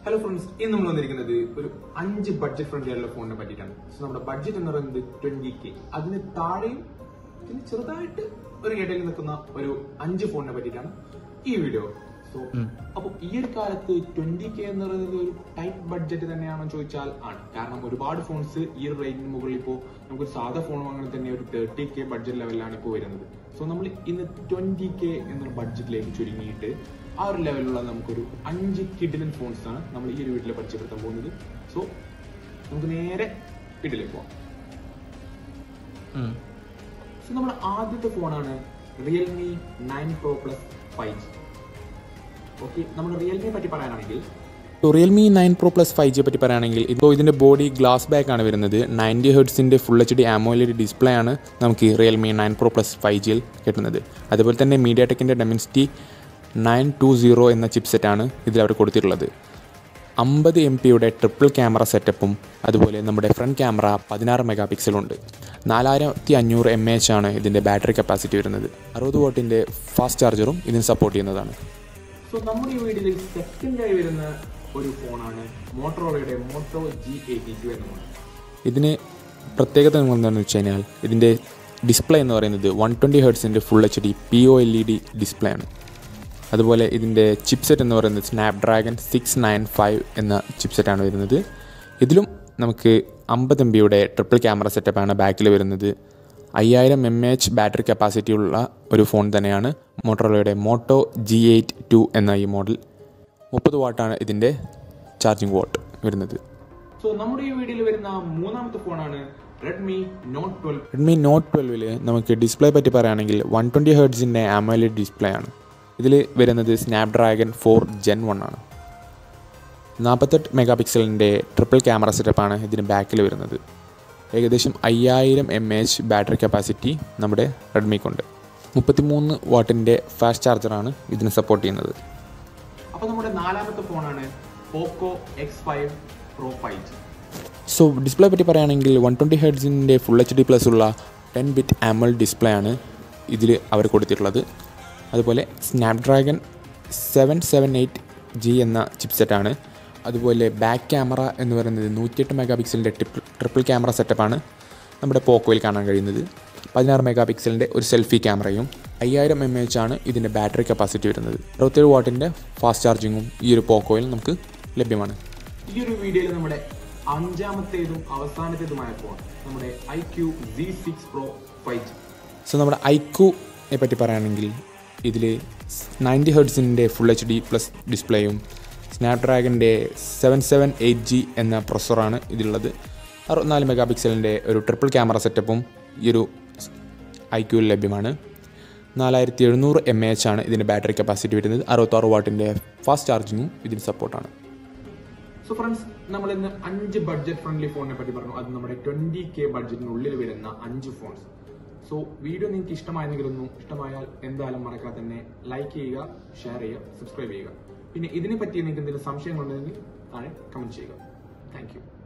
hello friends ഇന്ന് നമ്മൾ വന്നിരിക്കുന്നത് ഒരു അഞ്ച് ബഡ്ജറ്റ് ഫ്രണ്ട്ലി ആയിട്ടുള്ള ഫോണിനെ പറ്റിയിട്ടാണ് സോ നമ്മുടെ ബഡ്ജറ്റ് എന്ന് പറയുന്നത് ട്വന്റി കെ അതിന് താഴെയും പിന്നെ ചെറുതായിട്ട് ഒരു ഇടയിൽ നിൽക്കുന്ന ഒരു അഞ്ച് ഫോണിനെ പറ്റിയിട്ടാണ് ഈ വീഡിയോ സോ അപ്പൊ ഈ ഒരു കാലത്ത് ട്വന്റി കെ എന്ന് പറയുന്നത് ഒരു ടൈറ്റ് ബഡ്ജറ്റ് തന്നെയാണോ ചോദിച്ചാൽ ആണ് കാരണം ഒരുപാട് ഫോൺസ് ഈ ഒരു റേഞ്ചിന് മുകളിൽ ഇപ്പോൾ നമുക്ക് സാധാ ഫോൺ വാങ്ങാൻ തന്നെ ഒരു തേർട്ടി കെ ബഡ്ജറ്റ് ലെവലിലാണ് ഇപ്പോൾ വരുന്നത് സോ നമ്മൾ ഇന്ന് ട്വന്റി കെ എന്നൊരു ബഡ്ജറ്റിലേക്ക് ചുരുങ്ങിയിട്ട് ആ ഒരു ലെവലിലുള്ള നമുക്കൊരു അഞ്ച് കിഡിലൻ ഫോൺസ് ആണ് നമ്മൾ ഈ ഒരു വീട്ടിൽ പരിചയപ്പെടുത്താൻ പോകുന്നത് സോ നമുക്ക് നേരെ വീട്ടിലേക്ക് പോവാം സോ നമ്മുടെ ആദ്യത്തെ ഫോണാണ് Realme nine pro plus five G okay നമ്മുടെ റിയൽമിയെ പറ്റി പറയാനാണെങ്കിൽ Realme nine pro plus five ജിയെ പറ്റി പറയുകയാണെങ്കിൽ ഇപ്പോൾ ഇതിൻ്റെ ബോഡി ഗ്ലാസ് ബാക്ക് ആണ് വരുന്നത് നയൻറ്റി ഹെർട്സിൻ്റെ full H D AMOLED display ആണ് നമുക്ക് ഈ Realme nine pro plus five ജിയിൽ കിട്ടുന്നത് അതുപോലെ തന്നെ മീഡിയ ടെക്കിൻ്റെ ഡെമൻസിറ്റി നയൻ ടു സീറോ എന്ന ചിപ്സെറ്റാണ് ഇതിൽ അവർ കൊടുത്തിട്ടുള്ളത് അമ്പത് എം പിയുടെ ട്രിപ്പിൾ ക്യാമറ സെറ്റപ്പും അതുപോലെ നമ്മുടെ ഫ്രണ്ട് ക്യാമറ പതിനാറ് മെഗാ പിക്സലുണ്ട് നാലായിരത്തി അഞ്ഞൂറ് എം എച്ച് ആണ് ഇതിൻ്റെ ബാറ്ററി കപ്പാസിറ്റി വരുന്നത് അറുപത് വോട്ടിൻ്റെ ഫാസ്റ്റ് ചാർജറും ഇതിന് സപ്പോർട്ട് ചെയ്യുന്നതാണ് സോ നമ്മുടെ ഈ വീഡിയോയിൽ സെക്കൻഡായി വരുന്ന ഒരു ഫോണാണ് മോട്ടറോളയുടെ മോട്ടോ ജി എയ്റ്റി ടു എന്ന ഫോൺ ഇതിന് പ്രത്യേകത എന്താണെന്ന് വെച്ച് കഴിഞ്ഞാൽ ഇതിൻ്റെ ഡിസ്പ്ലേ എന്ന് പറയുന്നത് വൺ ട്വൻറ്റി ഹേർട്സിൻ്റെ full H D P O L E D display ആണ് അതുപോലെ ഇതിൻ്റെ ചിപ്സെറ്റ് എന്ന് പറയുന്നത് സ്നാപ്ഡ്രാഗൺ സിക്സ് നയൻ ഫൈവ് എന്ന ചിപ്സെറ്റാണ് വരുന്നത് ഇതിലും നമുക്ക് അമ്പത് എം ബിയുടെ ട്രിപ്പിൾ ക്യാമറ സെറ്റപ്പാണ് ബാക്കിൽ വരുന്നത് അയ്യായിരം എം എച്ച് ബാറ്ററി കപ്പാസിറ്റി ഉള്ള ഒരു ഫോൺ തന്നെയാണ് മോട്ടോറോളയുടെ മോട്ടോ ജി എയ്റ്റ് ടു എന്ന ഈ മോഡൽ മുപ്പത് വാട്ടാണ് ഇതിൻ്റെ ചാർജിങ് വാട്ട് വരുന്നത് സോ നമ്മുടെ ഈ വീഡിയോയിൽ വരുന്ന മൂന്നാമത്തെ ഫോണാണ് Redmi note twelve Redmi note ട്വൽവിൽ നമുക്ക് ഡിസ്പ്ലേ പറ്റി പറയുകയാണെങ്കിൽ വൺ ട്വൻറ്റി ഹേർട്സിൻ്റെ ആമോലഡ് ഡിസ്പ്ലേ ആണ് ഇതിൽ വരുന്നത് സ്നാപ്ഡ്രാഗൺ ഫോർ ജെൻ വൺ ആണ് നാൽപ്പത്തെട്ട് മെഗാ പിക്സലിൻ്റെ ട്രിപ്പിൾ ക്യാമറ സെറ്റപ്പാണ് ഇതിന് ബാക്കിൽ വരുന്നത് ഏകദേശം അയ്യായിരം എം എച്ച് ബാറ്ററി കപ്പാസിറ്റി നമ്മുടെ റെഡ്മിക്കുണ്ട് മുപ്പത്തിമൂന്ന് വാട്ടിൻ്റെ ഫാസ്റ്റ് ചാർജറാണ് ഇതിന് സപ്പോർട്ട് ചെയ്യുന്നത് അപ്പൊ നമ്മുടെ നാലാമത്തെ ഫോണാണ് Poco X five pro five G so display പറ്റി പറയുകയാണെങ്കിൽ വൺ ട്വൻറ്റി ഹെഡ്സിൻ്റെ ഫുൾ എച്ച് ഡി പ്ലസ് ഉള്ള ടെൻ ബിറ്റ് ആമൽ ഡിസ്പ്ലേ ആണ് ഇതിൽ അവർ കൊടുത്തിട്ടുള്ളത് അതുപോലെ Snapdragon seven seven eight G എന്ന ചിപ്സെറ്റാണ് അതുപോലെ ബാക്ക് ക്യാമറ എന്ന് പറയുന്നത് നൂറ്റിയെട്ട് മെഗാ പിക്സലിൻ്റെ ട്രിപ്പിൾ ട്രിപ്പിൾ ക്യാമറ സെറ്റപ്പാണ് നമ്മുടെ പോക്കോയിൽ കാണാൻ കഴിയുന്നത് പതിനാറ് മെഗാ പിക്സലിൻ്റെ ഒരു സെൽഫി ക്യാമറയും അയ്യായിരം എം എച്ച് ആണ് ഇതിൻ്റെ ബാറ്ററി കപ്പാസിറ്റി വരുന്നത് അറുപത്തേഴ് വാട്ടിൻ്റെ ഫാസ്റ്റ് ചാർജിങ്ങും ഈ ഒരു പോക്കോയിൽ നമുക്ക് ലഭ്യമാണ് ഈ ഒരു വീഡിയോയിൽ നമ്മുടെ അഞ്ചാമത്തേതും അവസാനത്തേതുമായ ഫോൺ നമ്മുടെ iQOO G six pro five G so നമ്മുടെ ഐക്യൂനെ പറ്റി പറയുകയാണെങ്കിൽ ഇതിൽ നയൻറ്റി ഹെർട്സിൻ്റെ ഫുൾ എച്ച് ഡി പ്ലസ് ഡിസ്പ്ലേയും സ്നാപ്ഡ്രാഗൻ്റെ സെവൻ സെവൻ എയ്റ്റ് ജി എന്ന പ്രൊസറാണ് ഇതിലുള്ളത് അറുപത്തിനാല് മെഗാ പിക്സലിൻ്റെ ഒരു ട്രിപ്പിൾ ക്യാമറ സെറ്റപ്പും ഈ ഒരു ഐക്യൂവിൽ ലഭ്യമാണ് നാലായിരത്തി എഴുന്നൂറ് എം എ എച്ച് ആണ് ഇതിൻ്റെ ബാറ്ററി കപ്പാസിറ്റി വരുന്നത് അറുപത്താറ് വാട്ടിൻ്റെ ഫാസ്റ്റ് ചാർജിങ്ങും ഇതിന് സപ്പോർട്ടാണ് സോ ഫ്രണ്ട്സ് നമ്മൾ ഇന്ന് അഞ്ച് ബഡ്ജറ്റ് ഫ്രണ്ട്ലി ഫോണിനെ പറ്റി പറഞ്ഞു അത് നമ്മുടെ ട്വന്റി കെ ബഡ്ജറ്റിനുള്ളിൽ വരുന്ന അഞ്ച് ഫോൺസ് സോ വീഡിയോ നിങ്ങൾക്ക് ഇഷ്ടമായെങ്കിലൊന്നും ഇഷ്ടമായാൽ എന്തായാലും മറക്കാതെ തന്നെ ലൈക്ക് ചെയ്യുക ഷെയർ ചെയ്യുക സബ്സ്ക്രൈബ് ചെയ്യുക പിന്നെ ഇതിനെ പറ്റി നിങ്ങൾക്ക് എന്തെങ്കിലും സംശയങ്ങളുണ്ടെങ്കിൽ താഴെ കമന്റ് ചെയ്യുക താങ്ക് യു